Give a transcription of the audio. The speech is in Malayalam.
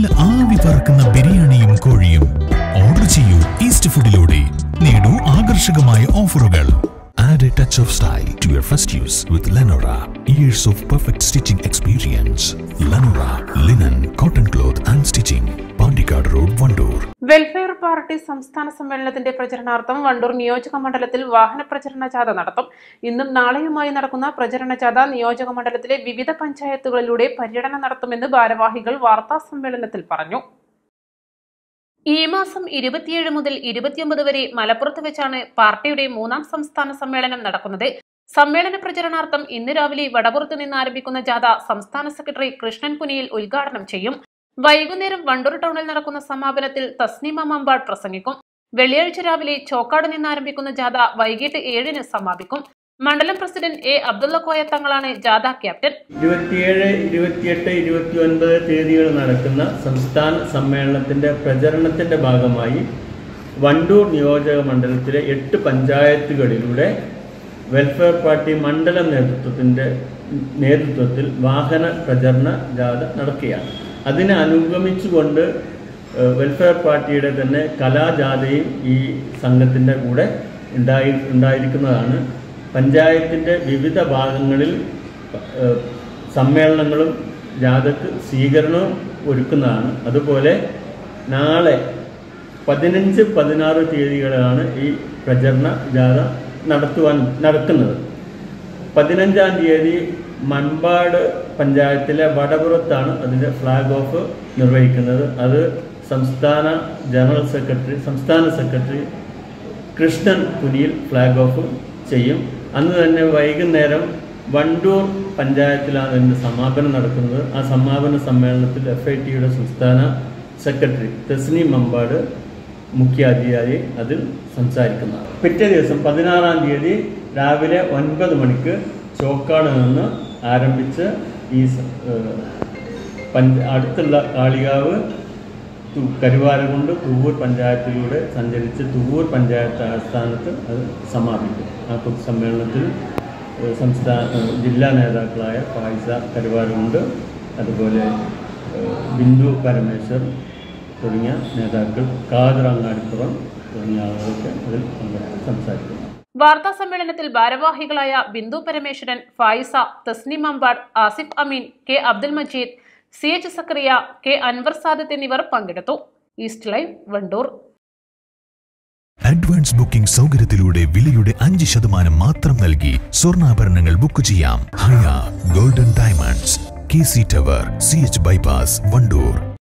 നല്ല ആവി പറക്കുന്ന ബിരിയാണിയും കോഴിയും ഓർഡർ ചെയ്യൂ ഈസ്റ്റ് ഫുഡിലൂടെ നേടൂ ആകർഷകമായ ഓഫറുകൾ Add a touch of style to your first use with Lenora. Years of perfect stitching experience. Lenora, linen, cotton cloth and stitching. Pandikad Road, Vandoor. Welfare party സംസ്ഥാന സമ്മേളനത്തിന്റെ പ്രചരണാർത്ഥം വണ്ടൂർ നിയോജക മണ്ഡലത്തിൽ വാഹന പ്രചരണ ജാഥ നടത്തും ഇന്നും നാളെയുമായി നടക്കുന്ന പ്രചരണ ജാഥ നിയോജക മണ്ഡലത്തിലെ വിവിധ പഞ്ചായത്തുകളിലൂടെ പര്യടനം നടത്തുമെന്ന് ഭാരവാഹികൾ വാർത്താ സമ്മേളനത്തിൽ പറഞ്ഞു ഈ മാസം ഇരുപത്തിയേഴ് മുതൽ ഇരുപത്തിയൊമ്പത് വരെ മലപ്പുറത്ത് വെച്ചാണ് പാർട്ടിയുടെ മൂന്നാം സംസ്ഥാന സമ്മേളനം നടക്കുന്നത് സമ്മേളന പ്രചരണാർത്ഥം ഇന്ന് രാവിലെ വടപുറത്ത് നിന്ന് ആരംഭിക്കുന്ന ജാഥ സംസ്ഥാന സെക്രട്ടറി കൃഷ്ണൻ പുനിയിൽ ഉദ്ഘാടനം ചെയ്യും വൈകുന്നേരം വണ്ടൂർ ടൗണിൽ നടക്കുന്ന സമാപനത്തിൽ തസ്നീമ മമ്പാട് പ്രസംഗിക്കും വെള്ളിയാഴ്ച രാവിലെ ചോക്കാട് നിന്ന് ആരംഭിക്കുന്ന ജാഥ വൈകിട്ട് ഏഴിന് സമാപിക്കും മണ്ഡലം പ്രസിഡന്റ് എ അബ്ദുള്ള കോയ തങ്ങളാണ് ജാഥ ക്യാപ്റ്റൻ ഇരുപത്തിയേഴ് ഇരുപത്തിയെട്ട് ഇരുപത്തി ഒൻപത് തീയതികൾ നടക്കുന്ന സംസ്ഥാന സമ്മേളനത്തിൻ്റെ പ്രചരണത്തിൻ്റെ ഭാഗമായി വണ്ടൂർ നിയോജക മണ്ഡലത്തിലെ എട്ട് പഞ്ചായത്തുകളിലൂടെ വെൽഫെയർ പാർട്ടി മണ്ഡലം നേതൃത്വത്തിൻ്റെ നേതൃത്വത്തിൽ വാഹന പ്രചരണ ജാഥ നടക്കുകയാണ് അതിനെ അനുഗമിച്ചുകൊണ്ട് ഏഹ്, വെൽഫെയർ പാർട്ടിയുടെ തന്നെ കലാജാഥയും ഈ സംഘത്തിൻ്റെ കൂടെ ഉണ്ടായി ഉണ്ടായിരിക്കുന്നതാണ് പഞ്ചായത്തിൻ്റെ വിവിധ ഭാഗങ്ങളിൽ ഏഹ്, സമ്മേളനങ്ങളും ജാഥക്ക് സ്വീകരണവും ഒരുക്കുന്നതാണ് അതുപോലെ നാളെ പതിനഞ്ച് പതിനാറ് തീയതികളിലാണ് ഈ പ്രചരണ ജാഥ നടത്തുവാൻ നടക്കുന്നത് പതിനഞ്ചാം തീയതി മൺപാട് പഞ്ചായത്തിലെ വടപുറത്താണ് അതിൻ്റെ ഫ്ലാഗ് ഓഫ് നിർവഹിക്കുന്നത് അത് സംസ്ഥാന ജനറൽ സെക്രട്ടറി സംസ്ഥാന സെക്രട്ടറി കൃഷ്ണൻ പുനിയിൽ ഫ്ലാഗ് ഓഫ് ചെയ്യും അന്ന് തന്നെ വൈകുന്നേരം വണ്ടൂർ പഞ്ചായത്തിലാണ് അതിൻ്റെ സമാപനം നടക്കുന്നത് ആ സമാപന സമ്മേളനത്തിൽ എഫ് ഐ ടിയുടെ സംസ്ഥാന സെക്രട്ടറി തസ്നി മമ്പാട് മുഖ്യാതിഥിയായി അതിൽ സംസാരിക്കുന്നതാണ് പിറ്റേ ദിവസം പതിനാറാം തീയതി രാവിലെ ഒൻപത് മണിക്ക് ചോക്കാട് നിന്ന് ആരംഭിച്ച് ഈ സ- ഏഹ് പഞ്ച അടുത്തുള്ള കാളികാവ് തു- കരുവാരകുണ്ട് തുവൂർ പഞ്ചായത്തിലൂടെ സഞ്ചരിച്ച് തുവൂർ പഞ്ചായത്ത് ആസ്ഥാനത്ത് അത് സമാപിക്കും ആ പൊതുസമ്മേളനത്തിൽ ഏഹ് സംസ്ഥാന ഏഹ് ജില്ലാ നേതാക്കളായ ഫായിസ കരുവാരകുണ്ട് അതുപോലെ ഏഹ് ബിന്ദു പരമേശ്വർ തുടങ്ങിയ നേതാക്കൾ ഖാദർ അങ്ങാടിപ്പുറം തുടങ്ങിയ ആളുകളൊക്കെ അതിൽ പങ്കെടുത്ത് സംസാരിക്കുന്നു വാർത്താ സമ്മേളനത്തിൽ ഭാരവാഹികളായ Bindu Parameswaran Faiza Tasnim Ambat Asif Ameen K Abdul Majeed C H Zakariya K Anwar Sadath എന്നിവർ പങ്കെടുത്തു east live Wandoor advance booking സൗകര്യത്തിലൂടെ വിലയുടെ അഞ്ച് ശതമാനം മാത്രം നൽകി സ്വർണ്ണാഭരണങ്ങൾ ബുക്ക് ചെയ്യാം Haya golden diamonds K C tower C H bypass Wandoor